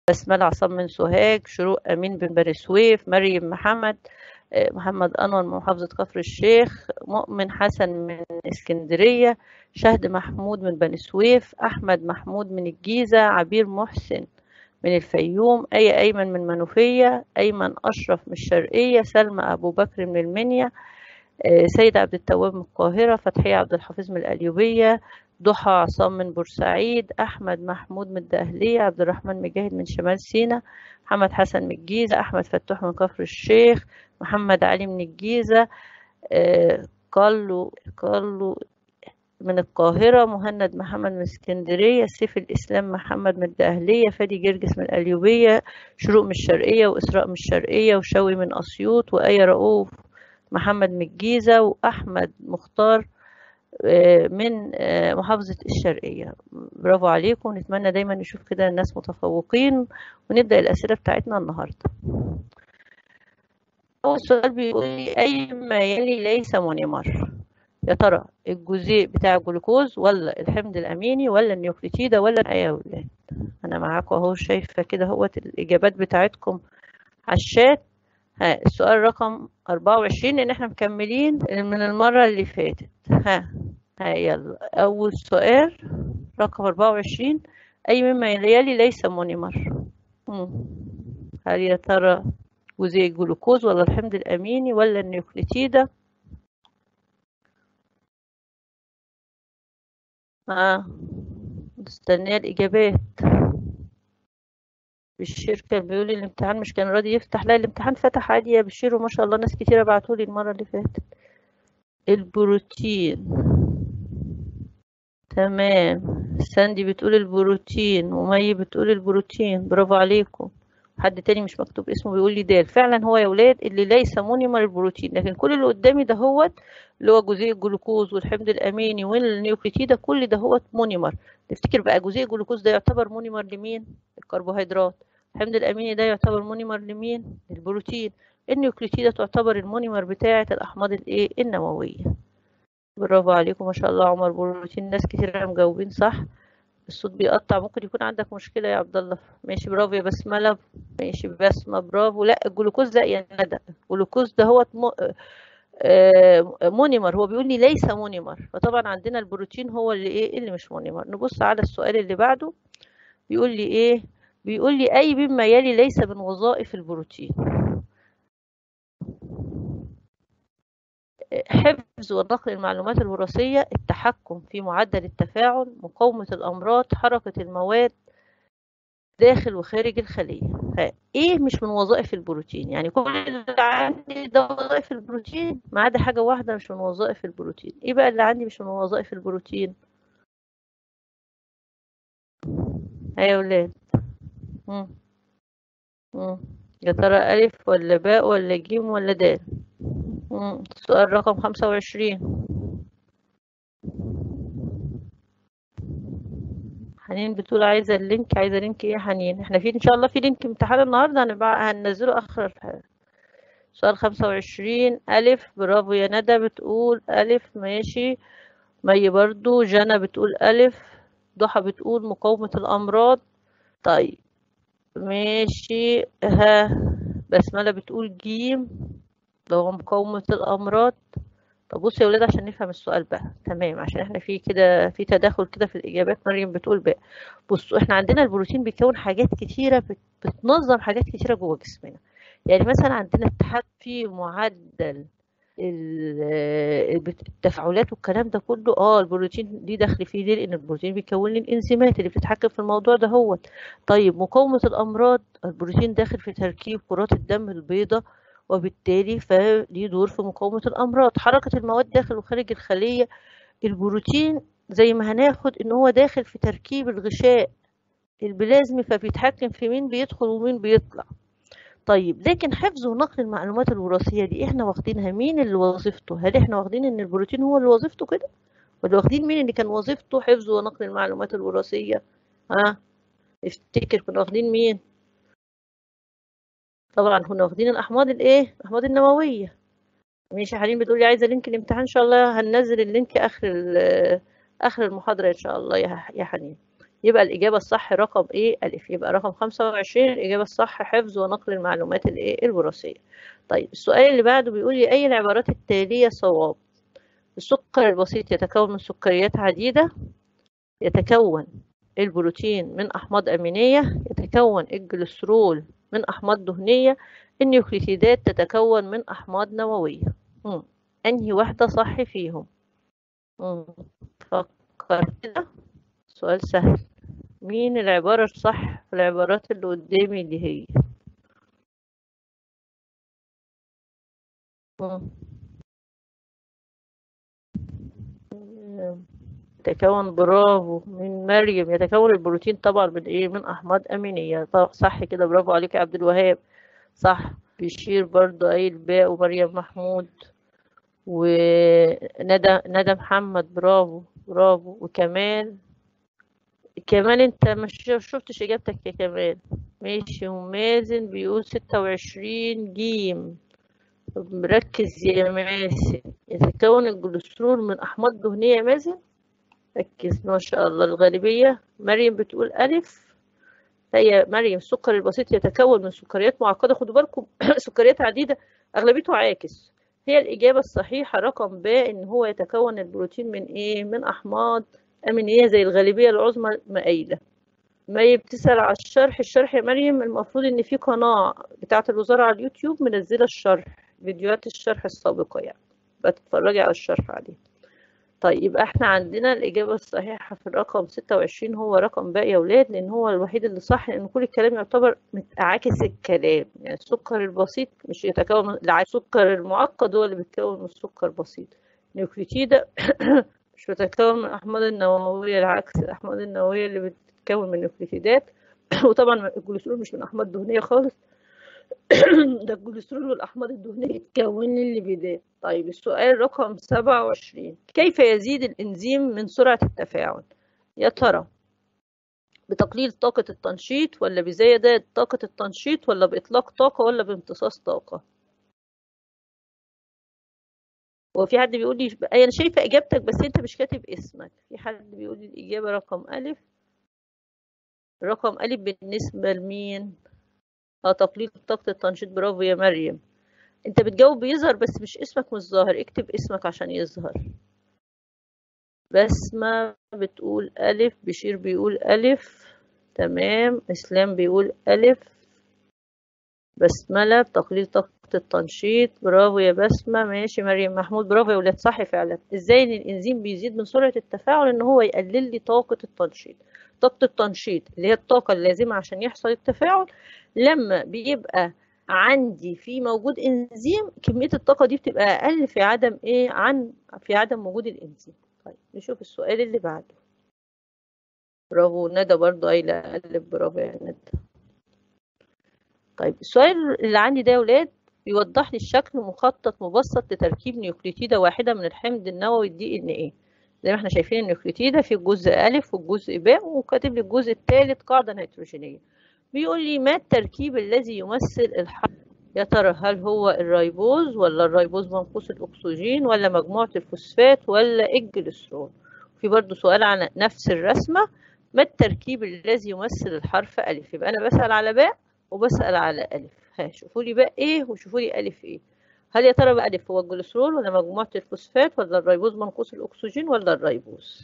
بسملة عصام من سوهاج شروق أمين بن بني سويف مريم محمد آه، محمد أنور من محافظة كفر الشيخ مؤمن حسن من اسكندرية شهد محمود من بني سويف أحمد محمود من الجيزة عبير محسن من الفيوم أي أيمن من منوفية أيمن أشرف من الشرقية سلمى أبو بكر من المنيا آه، سيد عبد التواب من القاهرة فتحية عبد الحفيظ من القليوبية ضحى عصام من بورسعيد أحمد محمود من الدهلية عبد الرحمن مجاهد من شمال سيناء محمد حسن من الجيزة أحمد فتوح من كفر الشيخ محمد علي من الجيزة آه، كارلو كارلو من القاهرة مهند محمد من اسكندرية سيف الإسلام محمد من الدقهلية فادي جرجس من القليوبية شروق من الشرقية وإسراء من الشرقية وشوي من أسيوط وآية رؤوف محمد من الجيزة وأحمد مختار آه، من آه، محافظة الشرقية برافو عليكم نتمنى دايما نشوف كده الناس متفوقين ونبدأ الأسئلة بتاعتنا النهاردة أول سؤال بيقول لي أي ما يلي ليس مونيمر يا ترى الجزيء بتاع الجلوكوز ولا الحمض الأميني ولا النيوكليتيدة ولا أي يا ولاد أنا معاكم أهو شايفة كده هوت الإجابات بتاعتكم على الشات ها السؤال رقم 24 لأن احنا مكملين من المرة اللي فاتت ها ها يلا أول سؤال رقم 24 أي مما يلي ليس مونيمر مم. هل يا ترى جزيء الجلوكوز ولا الحمض الأميني ولا النيوكليتيدة اه مستنية الإجابات بشير كان بيقول لي الامتحان مش كان راضي يفتح لا الامتحان فتح عادي يا بشير وما شاء الله ناس كتيرة بعتولي المرة اللي فاتت البروتين تمام ساندي بتقول البروتين ومي بتقول البروتين برافو عليكم حد تاني مش مكتوب اسمه بيقول لي دال فعلا هو يا ولاد اللي ليس مونيمر البروتين لكن كل اللي قدامي ده هو اللي هو جزيء الجلوكوز والحمض الاميني والنيوكليتيدا كل ده هو مونيمر تفتكر بقى جزيء الجلوكوز ده يعتبر مونيمر لمين الكربوهيدرات الحمض الاميني ده يعتبر مونيمر لمين البروتين النيوكليتيدا تعتبر المونيمر بتاعه الاحماض الايه النوويه برافو عليكم ما شاء الله عمر بروتين ناس كتير مجاوبين صح الصوت بيقطع ممكن يكون عندك مشكلة يا عبد الله ماشي برافو يا بسملة ماشي بسمة برافو لا الجلوكوز لا يا ندى الجلوكوز ده هو م... آه، مونيمر هو بيقول لي ليس مونيمر فطبعا عندنا البروتين هو اللي ايه اللي مش مونيمر نبص على السؤال اللي بعده بيقول لي ايه بيقول لي اي مما يلي ليس من وظائف البروتين حفظ ونقل المعلومات الوراثية التحكم في معدل التفاعل مقاومة الأمراض حركة المواد داخل وخارج الخلية ايه مش من وظائف البروتين يعني كل اللي عندي ده وظائف البروتين ما عدا حاجة واحدة مش من وظائف البروتين ايه بقى اللي عندي مش من وظائف البروتين يا ولاد مم. مم. يا ترى ألف ولا باء ولا جيم ولا دال مم. سؤال رقم خمسة وعشرين حنين بتقول عايزة اللينك عايزة لينك ايه يا حنين احنا في ان شاء الله في لينك امتحان النهاردة هنبقى هننزله اخر الحلقة سؤال خمسة وعشرين ألف برافو يا ندى بتقول ألف ماشي مي برضو جنى بتقول ألف ضحى بتقول مقاومة الأمراض طيب ماشي ها بسملة بتقول جيم ده هو مقاومة الأمراض طب بصوا يا ولاد عشان نفهم السؤال بقى تمام عشان احنا في كده في تداخل كده في الإجابات مريم بتقول بقى بصوا احنا عندنا البروتين بيكون حاجات كتيرة بت- بتنظم حاجات كتيرة جوه جسمنا يعني مثلا عندنا التحكم في معدل ال- البت- التفاعلات والكلام ده كله اه البروتين دي داخل فيه ليه لان البروتين بيكون لي الانزيمات اللي بتتحكم في الموضوع ده هو طيب مقاومة الامراض البروتين داخل في تركيب كرات الدم البيضاء وبالتالي فليه دور في مقاومة الامراض حركة المواد داخل وخارج الخلية البروتين زي ما هناخد ان هو داخل في تركيب الغشاء البلازمي فبيتحكم في مين بيدخل ومين بيطلع طيب لكن حفظ ونقل المعلومات الوراثية دي احنا واخدينها مين اللي وظيفته هل احنا واخدين ان البروتين هو اللي وظيفته كده ولا واخدين مين اللي كان وظيفته حفظ ونقل المعلومات الوراثية ها افتكر كنا واخدين مين طبعا كنا واخدين الاحماض الايه الاحماض النووية ماشي حليم بتقولي عايزة لينك الامتحان ان شاء الله هننزل اللينك اخر ال- اخر المحاضرة ان شاء الله يا يا حنين يبقى الإجابة الصح رقم إيه ألف يبقى رقم 25 الإجابة الصح حفظ ونقل المعلومات الإيه الوراثية طيب السؤال اللي بعده بيقول لي أي العبارات التالية صواب السكر البسيط يتكون من سكريات عديدة يتكون البروتين من أحماض أمينية يتكون الجليسرول من أحماض دهنية النيوكليتيدات تتكون من أحماض نووية مم. أنهي واحدة صح فيهم مم. فكر كده سؤال سهل مين العبارة الصح في العبارات اللي قدامي دي هي مم. يتكون برافو من مريم يتكون البروتين طبعا من ايه من احماض امينيه طبعا صح كده برافو عليك يا عبد الوهاب صح بيشير برضو اي الباء ومريم محمود وندى ندى محمد برافو برافو وكمال كمال انت مش شفتش اجابتك يا كمال ماشي ومازن بيقول ستة وعشرين جيم مركز يا مازن يتكون الجلوسترول من احماض دهنيه يا مازن ركز ما شاء الله الغالبيه مريم بتقول الف هي مريم السكر البسيط يتكون من سكريات معقده خدوا بالكم سكريات عديده اغلبيته عاكس هي الاجابه الصحيحه رقم ب ان هو يتكون البروتين من ايه من احماض امينيه زي الغالبيه العظمى مائله ما بتسأل على الشرح الشرح يا مريم المفروض ان في قناه بتاعه الوزاره على اليوتيوب منزله الشرح فيديوهات الشرح السابقه يعني بتتفرجي على الشرح عليه طيب يبقى احنا عندنا الإجابة الصحيحة في الرقم 26 هو رقم باقي يا ولاد لأن هو الوحيد اللي صح لأن كل الكلام يعتبر عاكس الكلام يعني السكر البسيط مش يتكون من السكر المعقد هو اللي بيتكون من السكر البسيط نيوكليتيدا مش بتتكون من الأحماض النووية العكس الأحماض النووية اللي بتتكون من النيوكليتيدات وطبعا الجلوسرول مش من أحماض دهنية خالص ده الجلوسرول والأحماض الدهنية يتكون الليبيدات طيب السؤال رقم 27 كيف يزيد الإنزيم من سرعة التفاعل يا ترى بتقليل طاقة التنشيط ولا بزيادة طاقة التنشيط ولا بإطلاق طاقة ولا بامتصاص طاقة هو في حد بيقول لي أنا شايفة إجابتك بس أنت مش كاتب اسمك في حد بيقول لي الإجابة رقم ألف رقم ألف بالنسبة لمين؟ اه تقليل طاقة التنشيط برافو يا مريم انت بتجاوب بيظهر بس مش اسمك مش ظاهر اكتب اسمك عشان يظهر بسمة بتقول ألف بشير بيقول ألف تمام إسلام بيقول ألف بسملة بتقليل طاقة التنشيط برافو يا بسمة ماشي مريم محمود برافو يا ولاد صح فعلا ازاي ان الانزيم بيزيد من سرعة التفاعل ان هو يقلل لي طاقة التنشيط طاقة التنشيط اللي هي الطاقة اللازمة عشان يحصل التفاعل لما بيبقى عندي في موجود انزيم كمية الطاقة دي بتبقى أقل في عدم إيه عن في عدم وجود الانزيم طيب نشوف السؤال اللي بعده برافو ندى برضو قايلة قلب برافو يا ندى طيب السؤال اللي عندي ده يا ولاد بيوضح لي الشكل مخطط مبسط لتركيب نيوكليتيدة واحدة من الحمض النووي الدي ان ايه زي ما احنا شايفين النيوكليتيدة في الجزء ألف والجزء باء وكاتب لي الجزء الثالث قاعدة نيتروجينية بيقول لي ما التركيب الذي يمثل الحرف يا ترى هل هو الريبوز ولا الريبوز منقوص الأكسجين ولا مجموعة الفوسفات ولا الجليسرول في برضو سؤال عن نفس الرسمة ما التركيب الذي يمثل الحرف ألف يبقى أنا بسأل على باء وبسأل على ألف ها شوفوا لي باء إيه وشوفوا لي ألف إيه هل يا ترى بقى ألف هو الجليسرول ولا مجموعة الفوسفات ولا الريبوز منقوص الأكسجين ولا الريبوز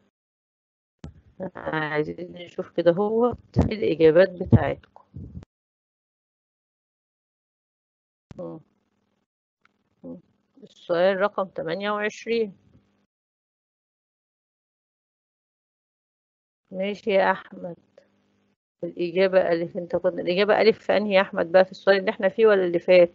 عايزين نشوف كده هو الإجابات بتاعتكم السؤال رقم 28 ماشي يا أحمد الإجابة ألف أنت كنت الإجابة ألف في أنهي يا أحمد بقى في السؤال اللي احنا فيه ولا اللي فات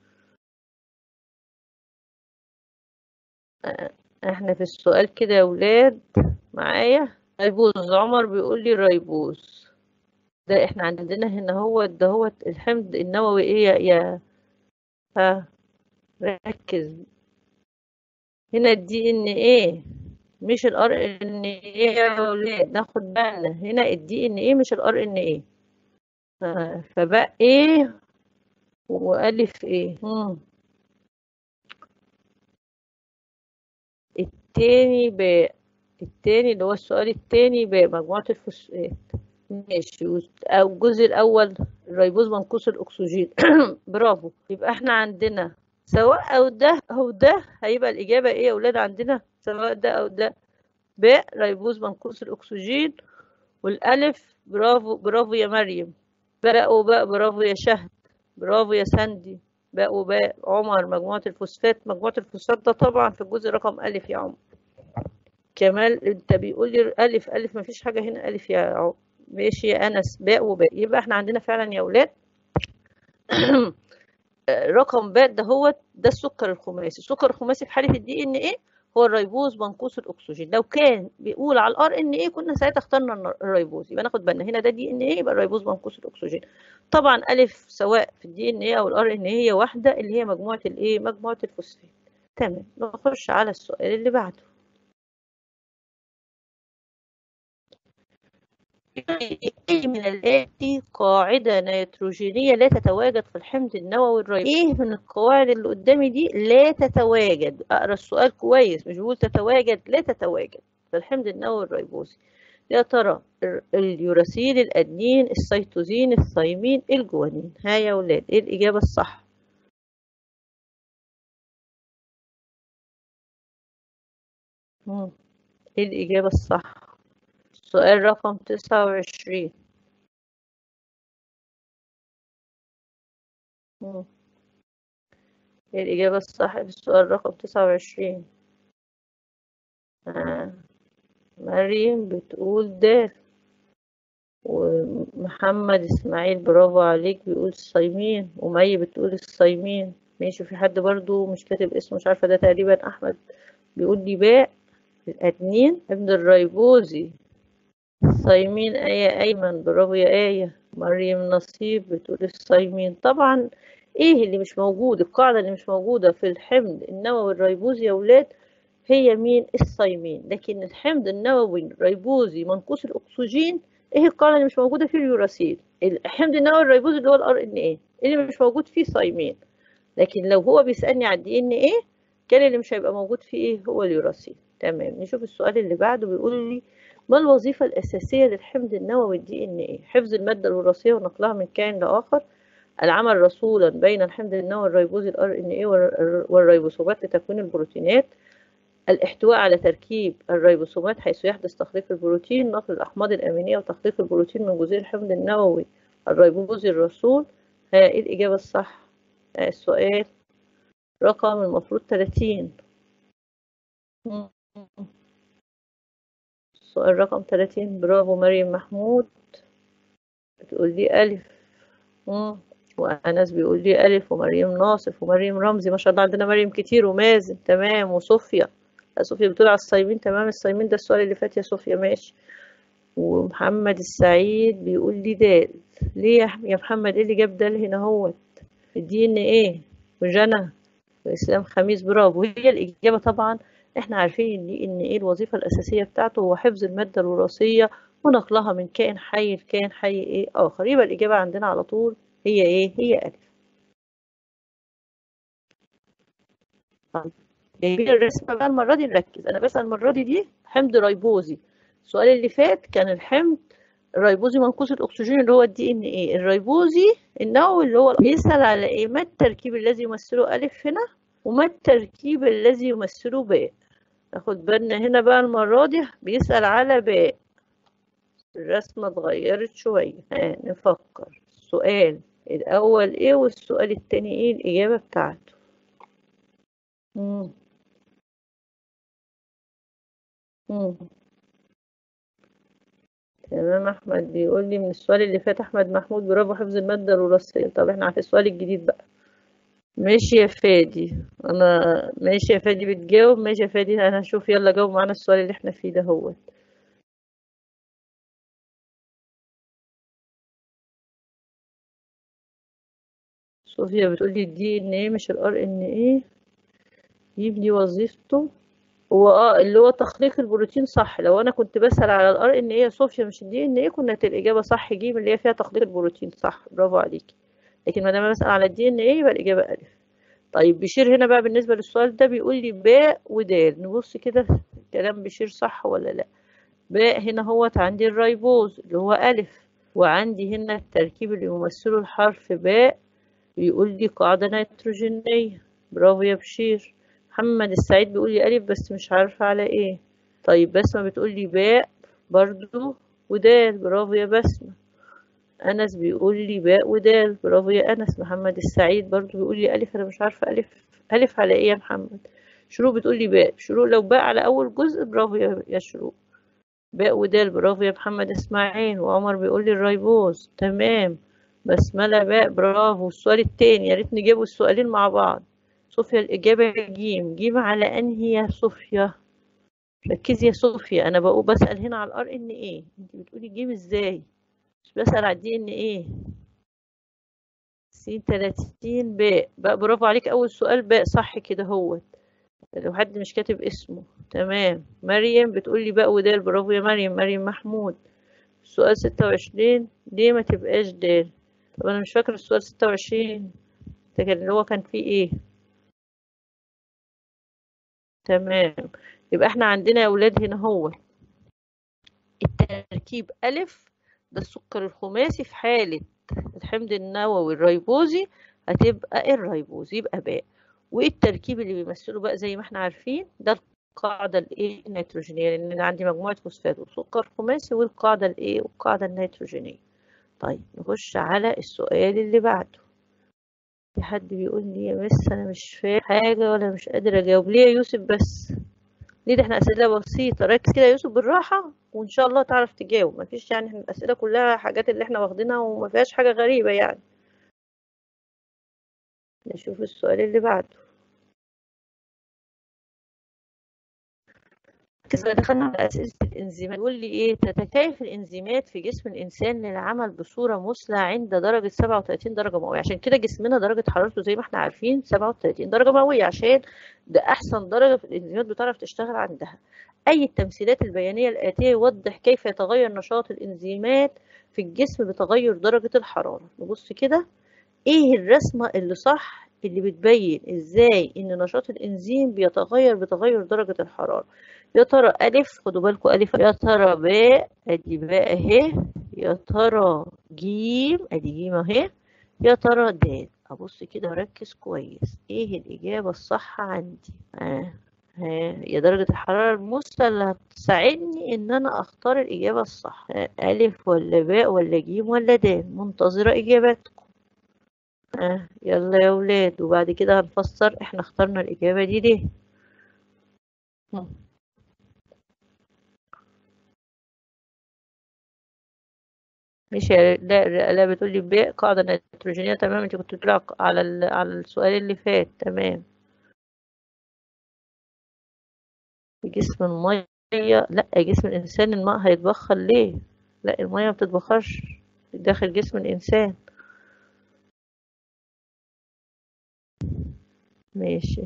احنا في السؤال كده يا ولاد معايا ريبوز عمر بيقول لي ريبوز ده احنا عندنا هنا هو ده هو الحمض النووي ايه يا, يا ها ركز هنا الدي ان ايه مش الار ان ايه يا ولاد ناخد بالنا هنا الدي ان ايه مش الار ان ايه فبقى ايه والف ايه مم. التاني باء التاني اللي هو السؤال التاني بمجموعة الفوسفات ماشي أو الجزء الأول الريبوز منقوص الأكسجين برافو يبقى احنا عندنا سواء أو ده أو ده هيبقى الإجابة إيه يا أولاد عندنا سواء ده أو ده باء ريبوز منقوص الأكسجين والألف برافو برافو يا مريم باء وباء برافو يا شهد برافو يا سندي باء وباء عمر مجموعة الفوسفات مجموعة الفوسفات ده طبعا في الجزء رقم ألف يا عمر كمال انت بيقول لي ألف ألف مفيش حاجة هنا ألف يا عمر ماشي يا أنس باء وباء يبقى احنا عندنا فعلا يا أولاد رقم باء ده هو ده السكر الخماسي السكر الخماسي في حالة الدي ان ايه هو الريبوز منقوص الاكسجين لو كان بيقول على الار ان ايه كنا ساعتها اخترنا الريبوز يبقى ناخد بالنا هنا ده دي ان ايه يبقى الريبوز منقوص الاكسجين طبعا الف سواء في الدي ان ايه او الار ان ايه هي واحده اللي هي مجموعه الايه مجموعه الفوسفات تمام نخش على السؤال اللي بعده ايه من الآتي قاعدة نيتروجينية لا تتواجد في الحمض النووي الرئيسي ايه من القواعد اللي قدامي دي لا تتواجد اقرا السؤال كويس مش بقول تتواجد لا تتواجد في الحمض النووي الريبوزي يا ترى اليوراسيل الادنين السيتوزين الثايمين الجوانين ها يا ولاد ايه الاجابة الصح مم. ايه الاجابة الصح سؤال رقم تسعة وعشرين ايه الإجابة الصح في السؤال رقم تسعة وعشرين آه. مريم بتقول د ومحمد إسماعيل برافو عليك بيقول الصايمين ومي بتقول الصايمين ماشي في حد برضو مش كاتب اسمه مش عارفة ده تقريبا أحمد بيقول لي باء الأدنين ابن الريبوزي الصايمين آية أيمن برافو يا آية مريم نصيب بتقول الصايمين طبعا ايه اللي مش موجود القاعدة اللي مش موجودة في الحمض النووي الريبوزي يا ولاد هي مين الصايمين لكن الحمض النووي الريبوزي منقوص الأكسجين ايه القاعدة اللي مش موجودة فيه اليوراسيل الحمض النووي الريبوزي اللي هو الار ان ايه اللي مش موجود فيه صايمين لكن لو هو بيسألني على الدي ان ايه كان اللي مش هيبقى موجود فيه ايه هو اليوراسيل تمام نشوف السؤال اللي بعده بيقول لي ما الوظيفة الأساسية للحمض النووي الدي ان ايه حفظ المادة الوراثية ونقلها من كائن لآخر العمل رسولا بين الحمض النووي الريبوزي الار ان ايه والريبوسومات لتكوين البروتينات الاحتواء على تركيب الريبوسومات حيث يحدث تخليق البروتين نقل الأحماض الأمينية وتخليق البروتين من جزيء الحمض النووي الريبوزي الرسول ها ايه الإجابة الصح السؤال رقم المفروض 30 السؤال رقم 30 برافو مريم محمود بتقول لي ألف مم. وأنس بيقول لي ألف ومريم ناصف ومريم رمزي ما شاء الله عندنا مريم كتير ومازن تمام وصوفيا لا صوفيا بتقول على الصايمين تمام الصايمين ده السؤال اللي فات يا صوفيا ماشي ومحمد السعيد بيقول لي دال ليه يا محمد ايه اللي جاب دال هنا هوت الدي ان ايه وجنى واسلام خميس برافو هي الاجابه طبعا احنا عارفين ان ان ايه الوظيفه الاساسيه بتاعته هو حفظ الماده الوراثيه ونقلها من كائن حي لكائن حي ايه اخر يبقى الاجابه عندنا على طول هي ايه هي الف جايبين الرسمه بقى المره دي نركز انا بسال المره دي دي حمض ريبوزي السؤال اللي فات كان الحمض الريبوزي منقوص الاكسجين اللي هو الدي ان ايه الريبوزي النووي اللي هو بيسال على ايه ما التركيب الذي يمثله الف هنا وما التركيب الذي يمثله باء ناخد بالنا هنا بقى المره دي بيسال على باء الرسمه اتغيرت شويه ها نفكر السؤال الاول ايه والسؤال التاني ايه الاجابه بتاعته مم. مم. تمام احمد بيقول لي من السؤال اللي فات احمد محمود برافو حفظ الماده الوراثيه طب احنا في السؤال الجديد بقى ماشي يا فادي انا ماشي يا فادي بتجاوب ماشي يا فادي انا هشوف يلا جاوب معانا السؤال اللي احنا فيه ده هو صوفيا بتقول لي الدي ان ايه مش الار ان ايه يبني وظيفته هو اه اللي هو تخليق البروتين صح لو انا كنت بسأل على الار ان ايه صوفيا مش الدي ان ايه كنا الاجابه صح جيم اللي هي فيها تخليق البروتين صح برافو عليكي لكن ما دام بسأل على الدي ان ايه يبقى الاجابه الف طيب بشير هنا بقى بالنسبه للسؤال ده بيقول لي باء ودال نبص كده كلام بشير صح ولا لا باء هنا هوت عندي الريبوز اللي هو ألف وعندي هنا التركيب اللي يمثله الحرف باء بيقول لي قاعدة نيتروجينية برافو يا بشير محمد السعيد بيقول لي ألف بس مش عارفة على إيه طيب بسمة بتقول لي باء برضو ودال برافو يا بسمة أنس بيقول لي باء ودال برافو يا أنس محمد السعيد برضو بيقول لي ألف أنا مش عارفة ألف ألف على إيه يا محمد شروق بتقول لي باء شروق لو باء على أول جزء برافو يا يا شروق باء ودال برافو يا محمد اسماعيل وعمر بيقول لي الريبوز تمام بسملة باء برافو السؤال التاني يا ريت نجيبوا السؤالين مع بعض صوفيا الإجابة جيم جيم على أنهي يا صوفيا ركزي يا صوفيا أنا بقول بسأل هنا على الار إن إيه أنت بتقولي جيم إزاي مش بسأل على الدي إن إيه سين تلاتين باء بقى برافو عليك أول سؤال باء صح كده هوت لو حد مش كاتب اسمه تمام مريم بتقولي باء ودال برافو يا مريم مريم محمود السؤال ستة وعشرين ليه ما تبقاش دال طب أنا مش فاكرة السؤال ستة وعشرين ده كان اللي هو كان فيه إيه تمام يبقى احنا عندنا يا ولاد هنا هو التركيب ألف ده السكر الخماسي في حالة الحمض النووي الريبوزي هتبقى الريبوزي يبقى باء والتركيب اللي بيمثله بقى زي ما احنا عارفين ده القاعدة الايه النيتروجينية لأن أنا عندي مجموعة فوسفات وسكر خماسي والقاعدة الايه والقاعدة النيتروجينية طيب نخش على السؤال اللي بعده في حد بيقول لي يا مس أنا مش فاهم حاجة ولا مش قادر أجاوب ليه يا يوسف بس ليه ده احنا أسئلة بسيطة ركز كده يا يوسف بالراحة وإن شاء الله تعرف تجاوب مفيش يعني احنا الأسئلة كلها حاجات اللي احنا واخدينها وما فيهاش حاجة غريبة يعني نشوف السؤال اللي بعده كده دخلنا على أسئلة الإنزيمات يقول لي إيه تتكيف الإنزيمات في جسم الإنسان للعمل بصورة مثلى عند درجة 37 درجة مئوية عشان كده جسمنا درجة حرارته زي ما احنا عارفين 37 درجة مئوية عشان ده أحسن درجة في الإنزيمات بتعرف تشتغل عندها أي التمثيلات البيانية الآتية يوضح كيف يتغير نشاط الإنزيمات في الجسم بتغير درجة الحرارة نبص كده إيه الرسمة اللي صح اللي بتبين إزاي إن نشاط الإنزيم بيتغير بتغير درجة الحرارة يا ترى ألف خدوا بالكم ألف يا ترى باء أدي باء أهي يا ترى جيم أدي جيم أهي يا ترى دال أبص كده وركز كويس إيه الإجابة الصح عندي آه. ها يا درجة الحرارة المثلى اللي هتساعدني إن أنا أختار الإجابة الصح آه. ألف ولا باء ولا جيم ولا دال منتظرة إجاباتكم آه. يلا يا ولاد وبعد كده هنفسر إحنا اخترنا الإجابة دي ليه مش لا لا بتقولي باء قاعدة نيتروجينية تمام انت كنت بتقولي على ال... على السؤال اللي فات تمام في جسم المية لا جسم الإنسان الماء هيتبخر ليه لا المية ما بتتبخرش داخل جسم الإنسان ماشي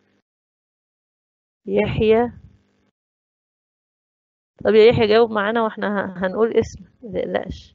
يحيى طب يا يحيى جاوب معانا واحنا هنقول اسم متقلقش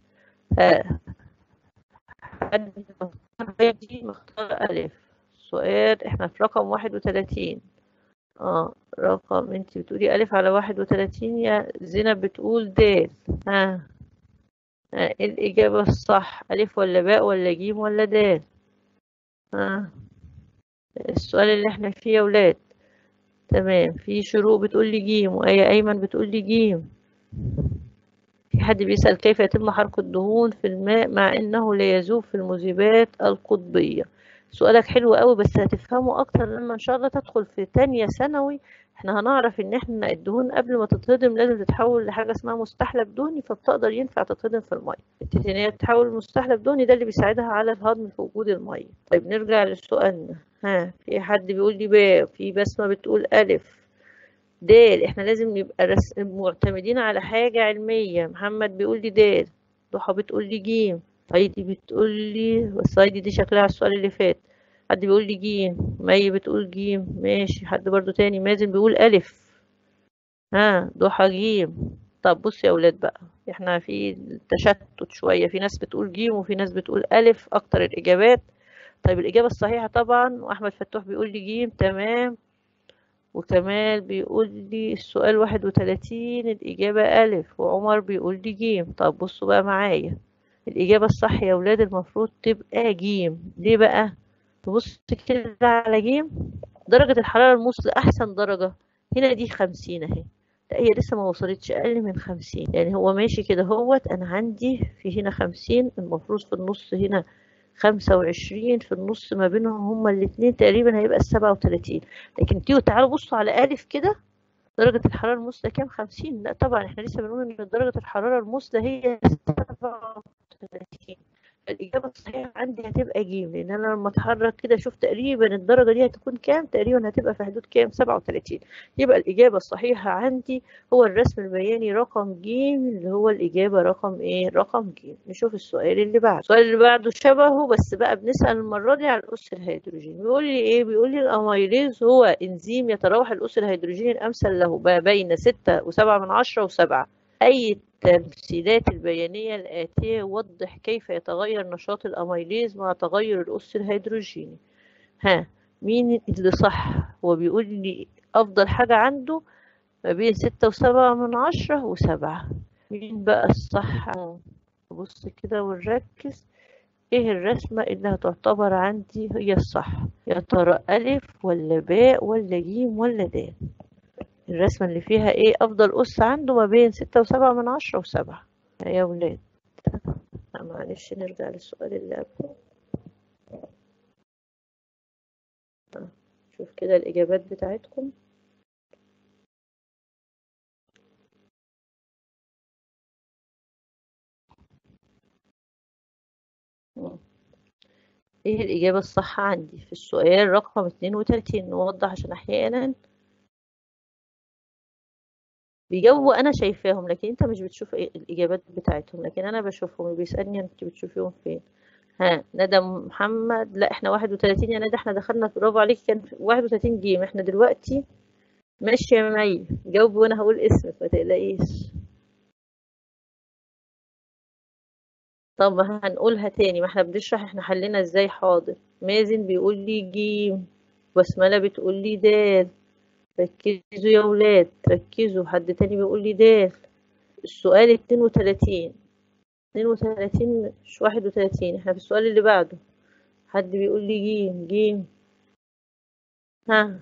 حد مختار دي مختار ألف سؤال احنا في رقم واحد وتلاتين اه رقم انت بتقولي ألف على واحد وتلاتين يا زينب بتقول دال ها آه. الإجابة الصح ألف ولا باء ولا جيم ولا دال ها السؤال اللي احنا فيه يا ولاد تمام في شروق بتقول لي جيم وآية أيمن بتقول لي جيم في حد بيسأل كيف يتم حرق الدهون في الماء مع إنه لا يذوب في المذيبات القطبية سؤالك حلو قوي بس هتفهمه أكتر لما إن شاء الله تدخل في تانية ثانوي احنا هنعرف إن احنا الدهون قبل ما تتهضم لازم تتحول لحاجة اسمها مستحلب دهني فبتقدر ينفع تتهضم في المية التيتانية بتتحول لمستحلب دهني ده اللي بيساعدها على الهضم في وجود المية طيب نرجع لسؤالنا ها في حد بيقول لي باء في بسمة بتقول ألف دال احنا لازم نبقى رس... معتمدين على حاجة علمية محمد بيقول لي دال ضحى بتقول لي جيم هايدي بتقول لي بس هايدي دي شكلها على السؤال اللي فات حد بيقول لي جيم مي بتقول جيم ماشي حد برضو تاني مازن بيقول ألف ها ضحى جيم طب بص يا أولاد بقى احنا في تشتت شوية في ناس بتقول جيم وفي ناس بتقول ألف أكتر الإجابات طيب الإجابة الصحيحة طبعا وأحمد فتوح بيقول لي جيم تمام وكمال بيقول لي السؤال واحد وتلاتين الإجابة ألف وعمر بيقول لي جيم طب بصوا بقى معايا الإجابة الصح يا ولاد المفروض تبقى جيم ليه بقى تبص كده على جيم درجة الحرارة المثلى أحسن درجة هنا دي خمسين أهي لا هي لسه ما وصلتش أقل من خمسين يعني هو ماشي كده هوت أنا عندي في هنا خمسين المفروض في النص هنا خمسة وعشرين في النص ما بينهم هما الاتنين تقريبا هيبقى السبعة وتلاتين لكن تيجوا تعالوا بصوا على ألف كده درجة الحرارة المثلى كام خمسين لا طبعا احنا لسه بنقول ان درجة الحرارة المثلى هي سبعة وتلاتين الإجابة الصحيحة عندي هتبقى جيم لأن أنا لما أتحرك كده أشوف تقريبا الدرجة دي هتكون كام تقريبا هتبقى في حدود كام سبعة وتلاتين يبقى الإجابة الصحيحة عندي هو الرسم البياني رقم جيم اللي هو الإجابة رقم إيه رقم جيم نشوف السؤال اللي بعده السؤال اللي بعده شبهه بس بقى بنسأل المرة دي على الأس الهيدروجيني بيقول لي إيه بيقول لي الأميليز هو إنزيم يتراوح الأس الهيدروجيني الأمثل له بقى بين ستة وسبعة من عشرة وسبعة أي التمثيلات البيانية الآتية وضح كيف يتغير نشاط الأميليز مع تغير الأس الهيدروجيني ها مين اللي صح هو بيقول لي أفضل حاجة عنده ما بين ستة وسبعة من عشرة وسبعة مين بقى الصح بص كده ونركز ايه الرسمة اللي هتعتبر عندي هي الصح يا ترى ألف ولا باء ولا جيم ولا دال الرسمة اللي فيها ايه افضل اس عنده ما بين ستة وسبعة من عشرة وسبعة يا ولاد معلش نرجع للسؤال اللي قبله شوف كده الاجابات بتاعتكم ايه الاجابة الصح عندي في السؤال رقم اتنين وتلاتين نوضح عشان احيانا بيجاوبوا انا شايفاهم لكن انت مش بتشوف إيه الاجابات بتاعتهم لكن انا بشوفهم بيسالني انت بتشوفيهم فين ها ندى محمد لا احنا 31 يا ندى احنا دخلنا برافو عليك كان 31 جيم احنا دلوقتي ماشي يا مي جاوبي وانا هقول اسمك ما تقلقيش طب هنقولها تاني ما احنا بنشرح احنا حلينا ازاي حاضر مازن بيقول لي جيم بسملة بتقول لي دال ركزوا يا ولاد ركزوا حد تاني بيقول لي دال السؤال اتنين وتلاتين اتنين وتلاتين مش واحد وتلاتين احنا في السؤال اللي بعده حد بيقول لي جيم جيم ها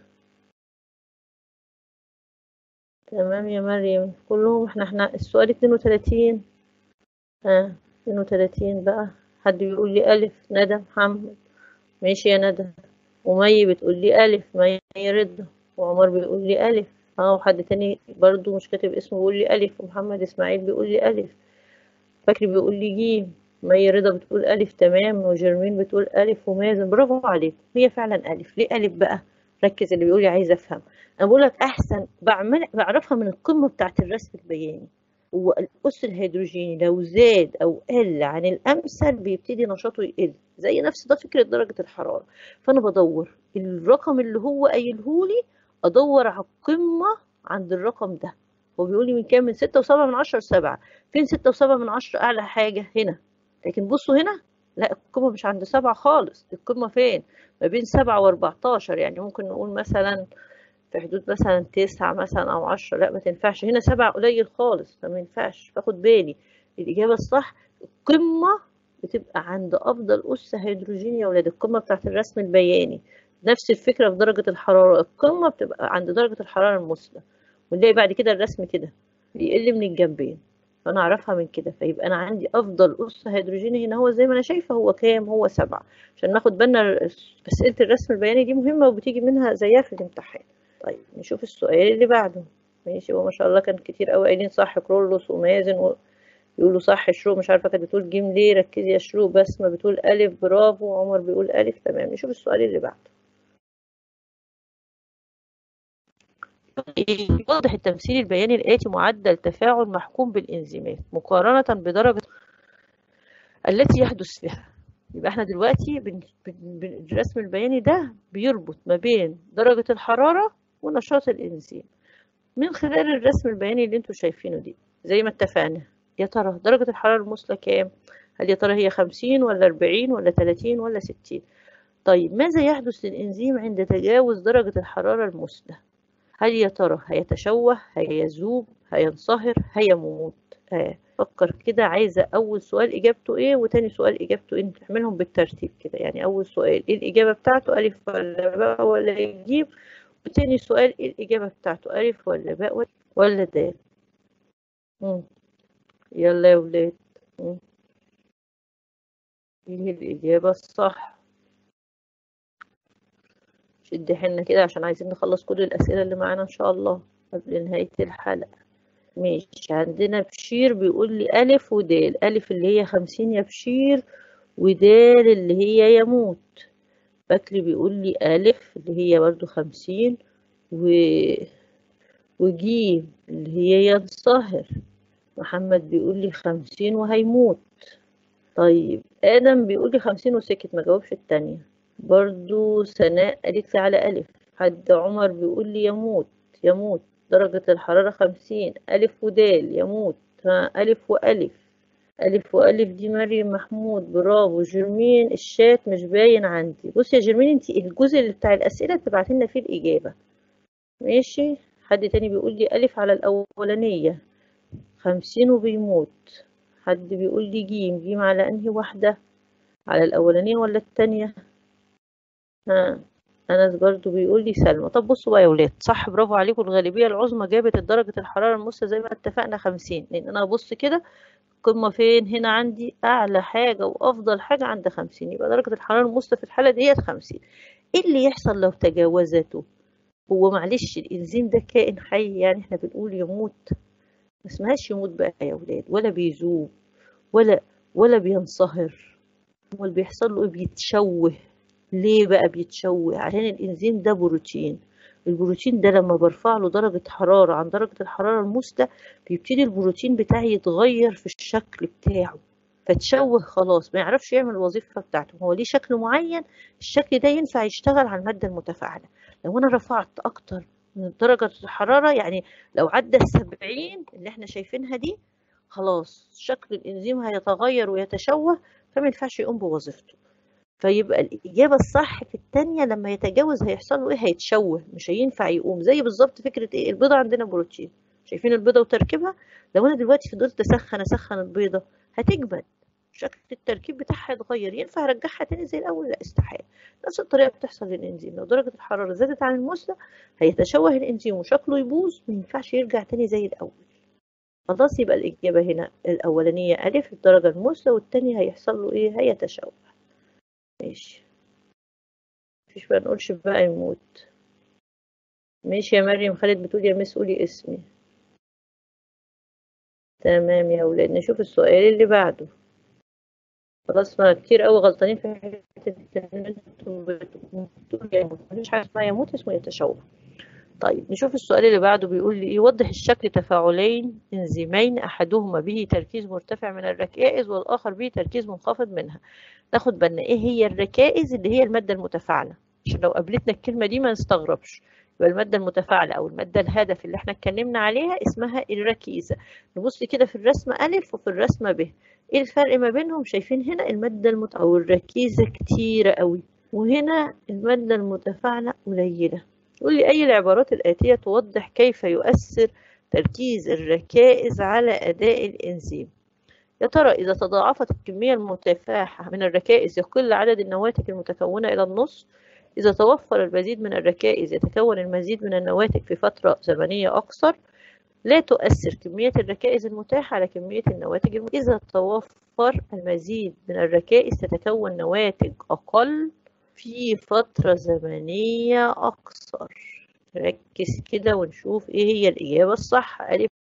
تمام يا مريم كلهم احنا احنا السؤال اتنين وتلاتين ها اتنين وتلاتين بقى حد بيقول لي ألف ندى محمد ماشي يا ندى ومي بتقول لي ألف مي رضا وعمر بيقول لي ألف اه وحد تاني برضو مش كاتب اسمه بيقول لي ألف ومحمد إسماعيل بيقول لي ألف فكري بيقول لي جيم مي رضا بتقول ألف تمام وجرمين بتقول ألف ومازن برافو عليك هي فعلا ألف ليه ألف بقى ركز اللي بيقول لي عايز أفهم أنا بقول لك أحسن بعمل بعرفها من القمة بتاعة الرسم البياني هو الأس الهيدروجيني لو زاد أو قل عن الأمثل بيبتدي نشاطه يقل زي نفس ده فكرة درجة الحرارة فأنا بدور الرقم اللي هو قايلهولي ادور على القمه عند الرقم ده هو بيقول لي من كام من ستة وسبعة من عشرة لسبعة فين ستة وسبعة من عشرة اعلى حاجة هنا لكن بصوا هنا لا القمة مش عند سبعة خالص القمة فين ما بين سبعة واربعتاشر يعني ممكن نقول مثلا في حدود مثلا تسعة مثلا أو عشرة لا ما تنفعش هنا سبعة قليل خالص فما ينفعش فاخد بالي الإجابة الصح القمة بتبقى عند أفضل أس هيدروجين يا ولاد القمة بتاعت الرسم البياني نفس الفكرة في درجة الحرارة القمة بتبقى عند درجة الحرارة المثلى ونلاقي بعد كده الرسم كده بيقل من الجنبين فأنا أعرفها من كده فيبقى أنا عندي أفضل أس هيدروجيني هنا هو زي ما أنا شايفة هو كام هو سبعة عشان ناخد بالنا أسئلة الرسم البياني دي مهمة وبتيجي منها زيها في الامتحان طيب نشوف السؤال اللي بعده ماشي هو ما شاء الله كان كتير قوي قايلين صح كرولوس ومازن و... يقولوا صح شروق مش عارفه كانت بتقول جيم ليه ركزي يا شروق بسمه بتقول الف برافو عمر بيقول الف تمام نشوف السؤال اللي بعده يوضح التمثيل البياني الآتي معدل تفاعل محكوم بالإنزيمات مقارنة بدرجة التي يحدث لها يبقى احنا دلوقتي بن... بن... الرسم البياني ده بيربط ما بين درجة الحرارة ونشاط الإنزيم من خلال الرسم البياني اللي انتوا شايفينه دي زي ما اتفقنا يا ترى درجة الحرارة المثلى كام؟ هل يا ترى هي خمسين ولا أربعين ولا تلاتين ولا ستين؟ طيب ماذا يحدث للإنزيم عند تجاوز درجة الحرارة المثلى؟ هل يا ترى هيتشوه هيذوب هينصهر هيموت آه. فكر كده عايزة أول سؤال إجابته إيه وتاني سؤال إجابته إيه نعملهم بالترتيب كده يعني أول سؤال إيه الإجابة بتاعته ألف ولا باء ولا جيم وتاني سؤال إيه الإجابة بتاعته ألف ولا باء ولا دال مم. يلا يا ولاد مم. إيه الإجابة الصح شد حيلنا كده عشان عايزين نخلص كل الأسئلة اللي معانا إن شاء الله قبل نهاية الحلقة ماشي عندنا بشير بيقول لي ألف ودال ألف اللي هي خمسين يا بشير ودال اللي هي يموت بكري بيقول لي ألف اللي هي برضو خمسين و... وجيم اللي هي ينصهر محمد بيقول لي خمسين وهيموت طيب آدم بيقول لي خمسين وسكت ما جاوبش التانية برضو سناء قالت لي على ألف حد عمر بيقول لي يموت يموت درجة الحرارة خمسين ألف ودال يموت ها ألف وألف ألف وألف دي مريم محمود برافو جرمين الشات مش باين عندي بصي يا جرمين انت الجزء اللي بتاع الأسئلة تبعتي لنا فيه الإجابة ماشي حد تاني بيقول لي ألف على الأولانية خمسين وبيموت حد بيقول لي جيم جيم على أنهي واحدة على الأولانية ولا التانية ها أنس برضو بيقول لي سلمى طب بصوا بقى يا ولاد صح برافو عليكم الغالبية العظمى جابت درجة الحرارة المثلى زي ما اتفقنا خمسين لأن أنا أبص كده القمة فين هنا عندي أعلى حاجة وأفضل حاجة عند خمسين يبقى درجة الحرارة المثلى في الحالة ديت خمسين إيه اللي يحصل لو تجاوزته هو معلش الإنزيم ده كائن حي يعني إحنا بنقول يموت ما اسمهاش يموت بقى يا ولاد ولا بيذوب ولا ولا بينصهر امال بيحصل له ايه بيتشوه ليه بقى بيتشوه عشان الانزيم ده بروتين البروتين ده لما برفع له درجة حرارة عن درجة الحرارة المثلى بيبتدي البروتين بتاعي يتغير في الشكل بتاعه فتشوه خلاص ما يعرفش يعمل الوظيفة بتاعته هو ليه شكل معين الشكل ده ينفع يشتغل على المادة المتفاعلة لو أنا رفعت أكتر من درجة الحرارة يعني لو عدى السبعين اللي احنا شايفينها دي خلاص شكل الإنزيم هيتغير ويتشوه فما ينفعش يقوم بوظيفته فيبقى الإجابة الصح في التانية لما يتجاوز هيحصل له إيه هيتشوه مش هينفع يقوم زي بالظبط فكرة إيه البيضة عندنا بروتين شايفين البيضة وتركيبها لو أنا دلوقتي فضلت أسخن أسخن البيضة هتجمد شكل التركيب بتاعها يتغير ينفع ارجعها تاني زي الاول لا استحاله نفس الطريقه بتحصل للانزيم لو درجه الحراره زادت عن المثلى هيتشوه الانزيم وشكله يبوظ ما ينفعش يرجع تاني زي الاول خلاص يبقى الاجابه هنا الاولانيه الف الدرجه المثلى والتانية هيحصل له ايه هيتشوه ماشي مفيش بقى نقولش بقى يموت ماشي يا مريم خالد بتقول يا مس قولي اسمي تمام يا ولاد نشوف السؤال اللي بعده خلاص ما كتير قوي غلطانين في حته ان انتوا بتقولوا يموت مفيش حاجه اسمها يموت اسمه يتشوه طيب نشوف السؤال اللي بعده بيقول لي يوضح الشكل تفاعلين انزيمين احدهما به تركيز مرتفع من الركائز والاخر به تركيز منخفض منها ناخد بالنا ايه هي الركائز اللي هي الماده المتفاعله عشان لو قابلتنا الكلمه دي ما نستغربش يبقى الماده المتفاعله او الماده الهدف اللي احنا اتكلمنا عليها اسمها الركيزه نبص كده في الرسمه الف وفي الرسمه ب ايه الفرق ما بينهم شايفين هنا الماده المت... او الركيزه كتيره قوي وهنا الماده المتفاعله قليله يقول لي أي العبارات الآتية توضح كيف يؤثر تركيز الركائز على أداء الإنزيم يا ترى إذا تضاعفت الكمية المتفاحة من الركائز يقل عدد النواتج المتكونة إلى النص إذا توفر المزيد من الركائز يتكون المزيد من النواتج في فترة زمنية أقصر لا تؤثر كمية الركائز المتاحة على كمية النواتج المتاحة. إذا توفر المزيد من الركائز تتكون نواتج أقل في فترة زمنية أقصر نركز كده ونشوف إيه هي الإجابة الصح ألف